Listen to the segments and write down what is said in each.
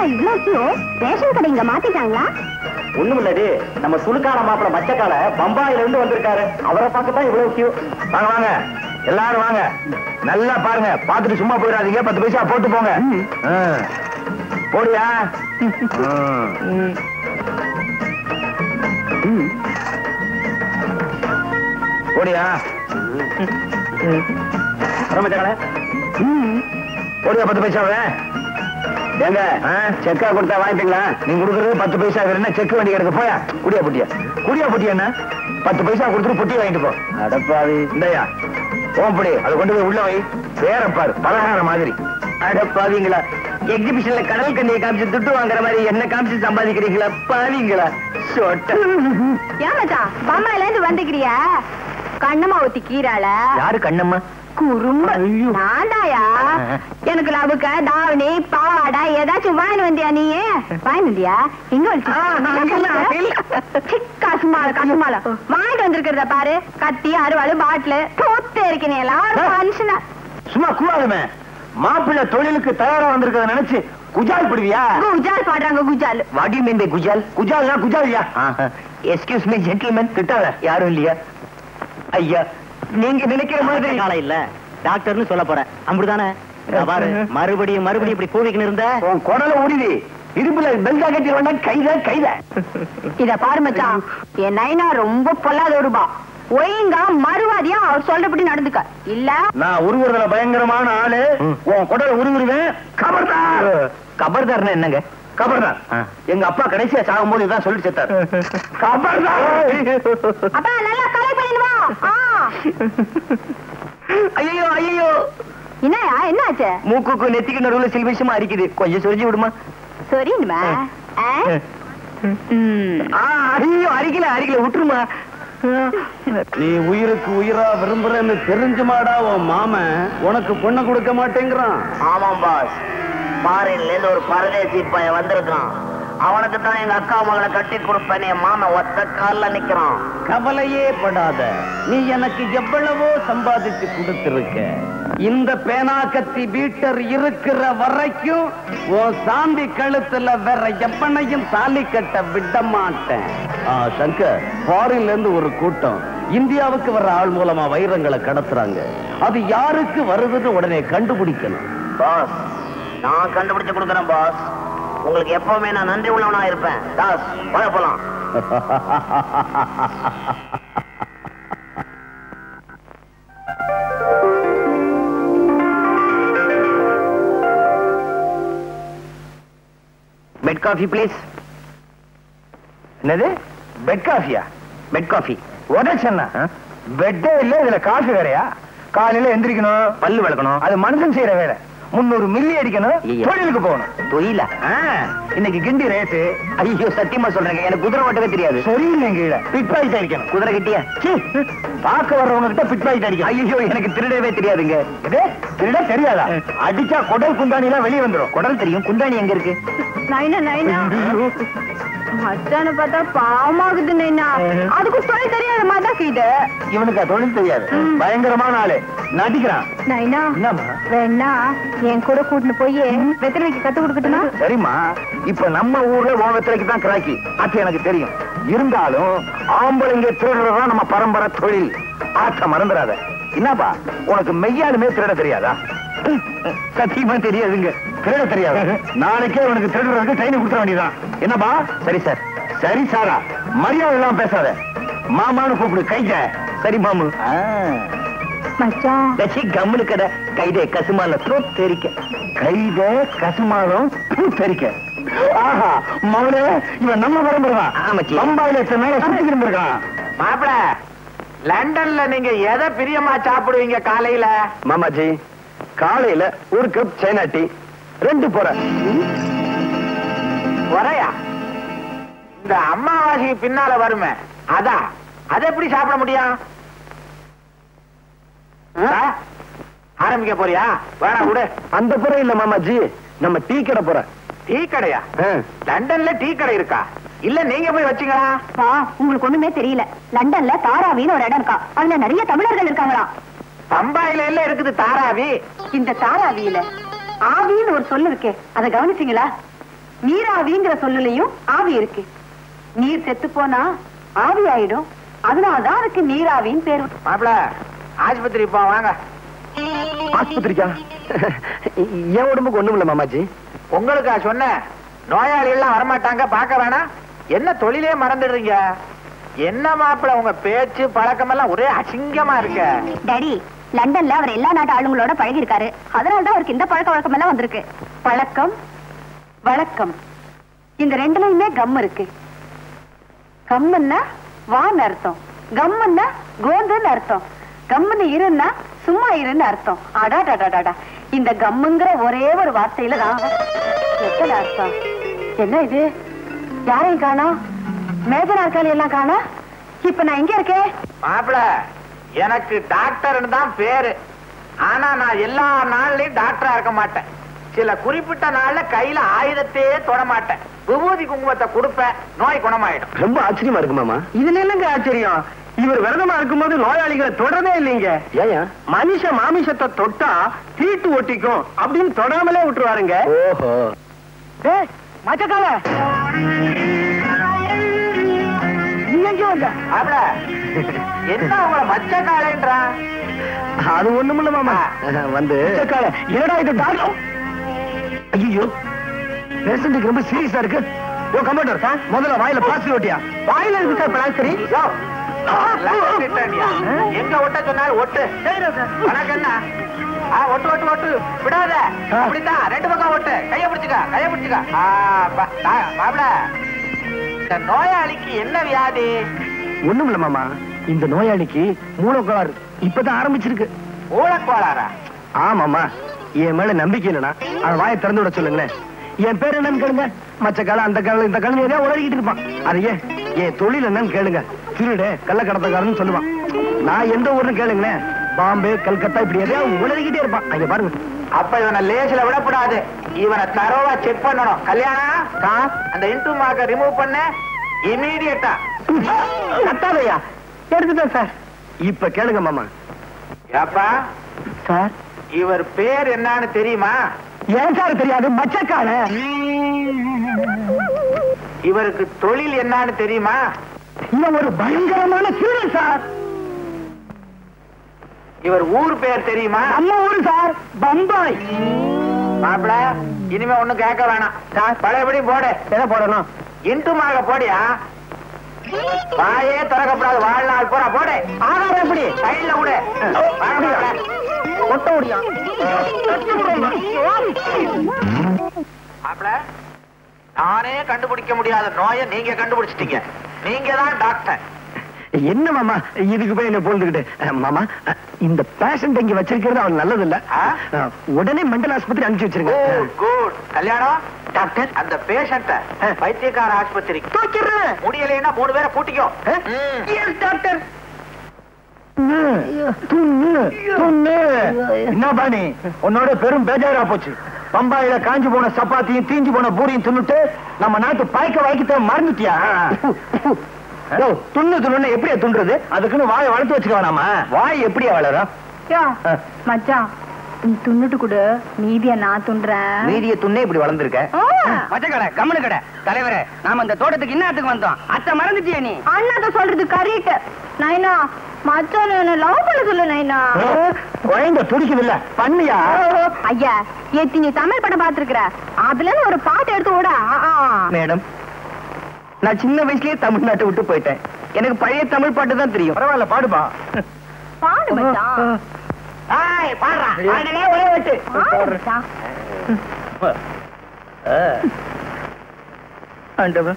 இவ்ளோ Q ration கடை இங்க மாத்திட்டாங்களா ஒண்ணும் இல்லடி நம்ம சுழுக்கான மாப்பிள மச்சக்கால பம்பாயில இருந்து வந்திருக்காரு அவரை பார்க்க தான் இவ்வளவு கியூ வாங்க வாங்க எல்லாரும் வாங்க நல்லா பாருங்க பார்த்துட்டு சும்மா போயிடாதீங்க பத்து பைசா போட்டு போங்க ஆ. போடியா ம். போடியா மச்சக்கால போடியா பத்து பைசாவே ஏங்க செக்கா கொடுத்தா வாங்கிட்டீங்களா நீங்க கொடுக்கறது பத்து பைசா என்ன செக் வண்டி கிடக்கு போயா குடியா புட்டியா குடியா புட்டியா என்ன பத்து பைசா கொடுத்துட்டு புட்டி வாங்கிட்டு போ அடப்பாவி இந்தயா ஓம்படி அதை கொண்டு போய் உள்ள வை பேர பாரு பலகாரம் மாதிரி அடப்பாவீங்களா எக்ஸிபிஷன்ல கடல் கண்ணியை காமிச்சு துட்டு வாங்குற மாதிரி என்ன காமிச்சு சம்பாதிக்கிறீங்களா பாவீங்களா சொட்ட ஏன் மச்சான் பம்பாயில இருந்து வந்துக்கிறியா கண்ணம்மா ஊத்தி கீரால யாரு கண்ணம்மா குறும்ப நான்தாயா எனக்கு லவுக்க தாவணி பாவாடை ஏதாச்சும் வாங்கிட்டு வந்தியா நீ வாங்கிட்டு வந்தியா எங்க வச்சு கசுமால கசுமால வாங்கிட்டு வந்திருக்கிறத பாரு கத்தி அருவாள் பாட்டிலு தூத்து இருக்கீங்க எல்லாம் மனுஷனா சும்மா கூடாதுமே மாப்பிள்ளை தொழிலுக்கு தயாரா வந்திருக்கிறத நினைச்சு குஜால் பிடிவியா குஜால் பாடுறாங்க குஜால் வாட் யூ மீன் பை குஜால் குஜால்னா குஜாலியா எஸ்கியூஸ் மீ ஜென்டில்மேன் திட்டாத யாரும் இல்லையா ஐயா நீங்க நினைக்கிற மாதிரி காலம் இல்ல டாக்டர்னு சொல்ல போறேன் அப்படிதானே பாரு மறுபடியும் மறுபடியும் இப்படி கூவிக்கின்னு இருந்த உன் குடல உரிதி இரும்புல பெல்டா கட்டி வேண்டாம் கைத கைத இத பாரு மச்சான் என் நைனா ரொம்ப பொல்லாத ஒருபா ஒழுங்கா மறுவாதியா அவர் சொல்றபடி நடந்துக்க இல்ல நான் உருவுறதுல பயங்கரமான ஆளு ம். உன் குடல உருவிடுவேன் கபர்தார் கபர்தார்னா என்னங்க கபர்தார் ஆ. எங்க அப்பா கடைசியா சாகும்போது இதான் சொல்லி செத்தார் கபர்தார் அப்பா நல்லா கலை பண்ணிடுவா ஐயோ ஐயோ என்னயா என்னாச்சு மூக்குக்கு நெத்திக்கு நடுவுல சில விஷயமா அரிக்குது கொஞ்சம் சொரிஞ்சு விடுமா சரிங்கம்மா ஆ? ம். ஆ, ஐயோ அரிக்கல அரிக்கல விட்டுருமா நீ உயிருக்கு உயிரா விரும்புறன்னு தெரிஞ்சுமாடா உன் மாமன் உனக்கு பொண்ணை கொடுக்க மாட்டேங்கிறான் ஆமாம் பாஸ் ஃபாரின்ல இருந்து ஒரு பரதேசி பையன் வந்திருக்கான் அவனுக்கு தான் எங்க அக்கா மகளை கட்டி கொடுப்பேன் என் மாமன் ஒத்த கால்ல நிக்கிறான் கவலையே படாத நீ எனக்கு எவ்வளவோ சம்பாதிச்சு கொடுத்திருக்க இந்த பேனா கத்தி பீட்டர் இருக்கிற வரைக்கும் உன் சாந்தி கழுத்துல வேற எவனையும் தாலி கட்ட விட மாட்டேன் ஆ, சங்கர் ஃபாரின்ல இருந்து ஒரு கூட்டம் இந்தியாவுக்கு வர்ற ஆள் மூலமா வைரங்களை கடத்துறாங்க அது யாருக்கு வருதுன்னு உடனே கண்டுபிடிக்கணும் பாஸ் நான் கண்டுபிடிச்சு கொடுக்குறேன் பாஸ் உங்களுக்கு எப்பவுமே நான் நன்றி உள்ளவனா இருப்பேன் தாஸ் வாழ போலாம் பெட் காஃபி ப்ளீஸ் என்னது பெட் காஃபியா பெட் காஃபி உடச்சண்ணா பெட்டே இல்ல இதுல காஃபி வேறயா காலையில எந்திரிக்கணும் பல்லு விளக்கணும் அது மனுஷன் செய்யற வேலை முன்னூறு மில்லி அடிக்கணும் ஐயா. தொழிலுக்கு போகணும் தொழிலா ஆ, இன்னைக்கு கிண்டி ரேட்டு ஐயோ சத்தியமா சொல்றேங்க எனக்கு குதிரை ஓட்டவே தெரியாது சரியில்லைங்க கீழே பிட் பாக்கெட் அடிக்கணும் குதிரை கிட்டியா சீ, பார்க்க வர்றவங்க கிட்ட பிட் பாக்கெட் அடிக்கணும் ஐயோ எனக்கு திருடவே தெரியாதுங்க இது திருட தெரியாதா அடிச்சா குடல் குண்டாணி எல்லாம் வெளியே வந்துரும் குடல் தெரியும் குண்டாணி எங்க இருக்கு நைனா நைனா மச்சான பார்த்தா பாவமாகுது நைனா அதுக்கு சொல்ல தெரியாத மாதிரி தான் இது இவனுக்கு தொழில் தெரியாது பயங்கரமான ஆளு நடிக்கிறான் நைனா என்னம்மா வேணா என் கூட கூட்டிட்டு போய் வெத்தலைக்கு கத்து கொடுக்கட்டுமா சரிம்மா இப்ப நம்ம ஊர்ல ஓவத்திலைக்கு தான் கிராக்கி அது எனக்கு தெரியும் இருந்தாலும் ஆம்பளைங்க திருடுறதுதான் நம்ம பரம்பரை தொழில் ஆச்ச மறந்துடாத என்னப்பா உனக்கு மெய்யாலுமே திருட தெரியாதா சத்தியமா தெரியாதுங்க திருட தெரியாது நாளைக்கே உனக்கு திருடுறதுக்கு ட்ரெயின் கொடுத்துட வேண்டியதான் என்னப்பா சரி சார் சரி சாரா மரியாதை எல்லாம் பேசாத மாமான்னு கூப்பிடு கைத சரி மாமு மச்சான் லட்சி கம்முனு கடை கைதே கசுமால த்ரோட் தெரிக்க கைத கசுமாலும் தெரிக்க ஆஹா மவனே இவன் நம்ம பரம்பரை தான் ஆமாச்சி. பம்பாயில எத்தனை நாளா சுத்திக்கிட்டு இருந்திருக்கான் மாப்பிள லண்டன்ல நீங்க எதை பிரியமா சாப்பிடுவீங்க காலையில மாமாஜி காலையில ஒரு கப் சைனா டீ ரெண்டு போற ஒரையா இந்த அம்மாவாசைக்கு பின்னால வருமே அதான் அதை எப்படி சாப்பிட முடியும் ஆ? ஆரம்பிக்க போறியா வேணா விடு அந்த புற இல்ல மாமாஜி நம்ம டீ கடை போற டீ கடையா லண்டன்ல டீ கடை இருக்கா இல்ல நீங்க போய் வச்சீங்களா பா உங்களுக்கு ஒண்ணுமே தெரியல லண்டன்ல தாராவின்னு ஒரு இடம் இருக்கா அதுல நிறைய தமிழர்கள் இருக்காங்களா பம்பாயில எல்லாம் இருக்குது தாராவி இந்த தாராவியில ஆவின்னு ஒரு சொல்லு இருக்கே அதை கவனிச்சீங்களா நீராவிங்கிற சொல்லுலயும் ஆவி இருக்கு நீர் செத்து போனா ஆவி ஆயிடும் அதனாலதான் அதுக்கு நீராவின்னு பேர் மாப்பிள ஆஸ்பத்திரி போ வாங்க ஆஸ்பத்திரிக்கா என் உடம்புக்கு ஒண்ணும் இல்ல மாமாஜி உங்களுக்கா சொன்னேன் நோயாளி எல்லாம் வரமாட்டாங்க பார்க்க வேணாம் என்ன தொழிலே மறந்துடுறீங்க என்ன மாப்பிள உங்க பேச்சு பழக்கம் எல்லாம் ஒரே அசிங்கமா இருக்க டாடி லண்டன்ல அவர் எல்லா நாட்டு ஆளுங்களோட பழகி இருக்காரு அதனாலதான் அவருக்கு இந்த பழக்க வழக்கம் எல்லாம் வந்திருக்கு பழக்கம் வழக்கம் இந்த ரெண்டுலயுமே கம் இருக்கு கம்முன்னா வான்னு அர்த்தம் கம்முன்னா கோந்துன்னு அர்த்தம் கம்முன்னு இருன்னா சும்மா இருன்னு அர்த்தம் அடாடாடாடாடா இந்த கம்முங்கிற ஒரே ஒரு வார்த்தையில தான் எத்தனை அர்த்தம் என்ன இது யாரையும் காணோம் மேஜ நாற்காலி எல்லாம் காணா இப்ப நான் எங்க இருக்கேன் மாப்பிள எனக்கு டாக்டர்னு தான் பேரு ஆனா நான் எல்லா நாள்லயும் டாக்டரா இருக்க மாட்டேன் சில குறிப்பிட்ட நாள்ல கையில ஆயுதத்தையே தொட மாட்டேன் விபூதி குங்குமத்தை கொடுப்பேன் நோய் குணமாயிடும் ரொம்ப ஆச்சரியமா இருக்கு மாமா இதுல என்னங்க ஆச்சரியம் இவர் விரதமா இருக்கும்போது நோயாளிகளை தொடரவே இல்லைங்க ஏன் மனுஷ மாமிசத்தை தொட்டா தீட்டு ஒட்டிக்கும் அப்படின்னு தொடாமலே விட்டுருவாருங்க ஓஹோ மச்சக்கால ஆப்ல என்ன உங்களை மச்சக்காலன்றான் அது ஒண்ணுமில்ல மாமா வந்து மச்சக்கால என்னடா இது டாக்டர் ஐயோ பேஷண்ட்டுக்கு ரொம்ப சீரியஸா இருக்கு ஓ கம்ப்யூட்டர் சார் முதல்ல வாயில பிளாஸ்டிக் ஓட்டியா வாயில இருக்கு சார் பிளாஸ்டரி எங்க ஒட்ட சொன்னாலும் ஒட்டு வணக்கம் என்ன ஆ, ஒட்டு ஒட்டு ஒட்டு விடாத அப்படித்தான் ரெண்டு பக்கம் ஒட்டு கைய பிடிச்சுக்க கைய பிடிச்சுக்க ஆ, பா- டா- மாப்பிள இந்த நோயாளிக்கு என்ன வியாதி ஒண்ணுமில்ல மாமா இந்த நோயாளிக்கு மூலக்கோளாறு இப்பதான் ஆரம்பிச்சிருக்கு ஊழக்கோளாரா ஆமாமா என் மேல நம்பிக்கை இல்லனா அவன் வாயை திறந்து விட சொல்லுங்களேன் என் பேர் என்னன்னு கேளுங்க மச்ச காலம் அந்த காலம் இந்த காலம் ஏதாவது உலகிட்டு இருப்பான் அதையே என் தொழில் என்னன்னு கேளுங்க திருடு கள்ளக்கடத்தக்காரன்னு சொல்லுவான் நான் எந்த ஊர்னு கேளுங்களேன் பாம்பே கல்கத்தா இப்படி எதையாவது உலகிட்டே இருப்பான் அங்க பாருங்க அப்ப இவனை லேசில விடக்கூடாது இவனை தரோவா செக் பண்ணணும் கல்யாணம் அந்த இன்டூ மார்க்க ரிமூவ் பண்ண இமீடியட்டா கத்தாதையா எடுத்துட்டேன் சார் இப்ப கேளுங்க மாமா ஏப்பா சார் இவர் பேர் என்னன்னு தெரியுமா ஏன் சார் தெரியாது மச்சக்கால இவருக்கு தொழில் என்னன்னு தெரியுமா இவன் ஒரு பயங்கரமான திருடன் சார் இவர் ஊர் பேர் தெரியுமா நம்ம ஊரு சார் பம்பாய் மாப்பிள இனிமே ஒண்ணும் கேட்க வேணாம் பழையபடி போடு எதை போடணும் இன்ட்டுமாக போடியா வாயே திறக்கப்படாது வாழ்நாள் பூரா போடு ஆகாரம் எப்படி சைடுல விடு வாங்க மாப்பிள. கொட்ட முடியா மாப்பிள நானே கண்டுபிடிக்க முடியாத நோயை நீங்க கண்டுபிடிச்சிட்டீங்க நீங்க தான் டாக்டர் என்ன மாமா இதுக்கு போய் என்ன போந்துக்கிட்டு அஹ், மாமா அஹ், இந்த பேஷண்ட் இங்க வச்சிருக்கிறது அவன் நல்லது இல்ல ஆ? அஹ், உடனே மெண்டல் ஆஸ்பத்திரி அனுப்பிச்சு வச்சிருங்க குட் கல்யாணம் டாக்டர் அந்த பேஷண்ட ஆ. பைத்தியக்கார ஆஸ்பத்திரிக்கு தூக்கிடுறேன் முடியலைன்னா மூணு பேரை கூட்டிக்கோ ம். டாக்டர் என்ன பாணி உன்னோட பெரும் பேஜாரா போச்சு பம்பாயில காஞ்சு போன சப்பாத்தியும் தீஞ்சு போன பூரியும் தின்னுட்டு நம்ம நாட்டு பாய்க்க வாய்க்கிட்ட மறந்துட்டியா யோ, துண்ணு துண்ணு எப்படியா துண்டுறது அதுக்குன்னு வாயை வளர்த்து வச்சுக்க வேணாமா வாய் எப்படியா வளரும் ஆ. மச்சான் நீ துண்ணுட்டு கொடு மீதிய நான் துண்டுறேன் மீதிய துண்ணே இப்படி வளர்ந்துருக்க மச்ச கடை கம்மனு கடை தலைவரே நாம இந்த தோட்டத்துக்கு இன்னத்துக்கு வந்தோம் அத்தை மறந்துட்டியே நீ அண்ணாத சொல்றது கரெக்ட் நைனா மச்சான் என்ன லவ் பண்ண சொல்லு நைனா குழந்தை துடிக்குது இல்ல பண்ணியா ஐயா ஏத்தி நீ தமிழ் படம் பாத்துருக்குற அதுல இருந்து ஒரு பாட்டு எடுத்து விட மேடம் நான் சின்ன வயசுலயே தமிழ்நாட்டை விட்டு போயிட்டேன் எனக்கு பழைய தமிழ் பாட்டு தான் தெரியும் பரவாயில்ல பாடுபா பாடு மச்சான் ஏய், பாடுறா. பாடுனே ஒரே வெட்டு. பாடு மச்சான் ஆண்டவன்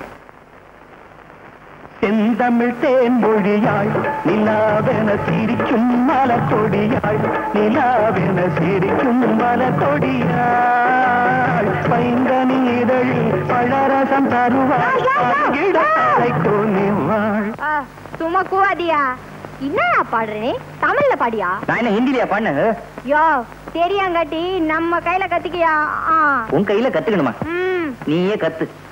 செந்தமிழ் தேன்மொழியாள் நிலாவென சிரிக்கும் மலக்கொடியாள் நிலாவென சிரிக்கும் மலக்கொடியாள் பைங்கனி இதழில் பழரசம் தருவாள் கொனிவாள் ஆ, சும்மா கூவாதியா என்னடா பாடுற நீ தமிழ்ல பாடியா நான் என்ன ஹிந்திலியா பண்ணு யோ தெரியாங்காட்டி நம்ம கையில கத்திக்கியா ஆ உன் கையில கத்துக்கணுமா ம் நீயே கத்து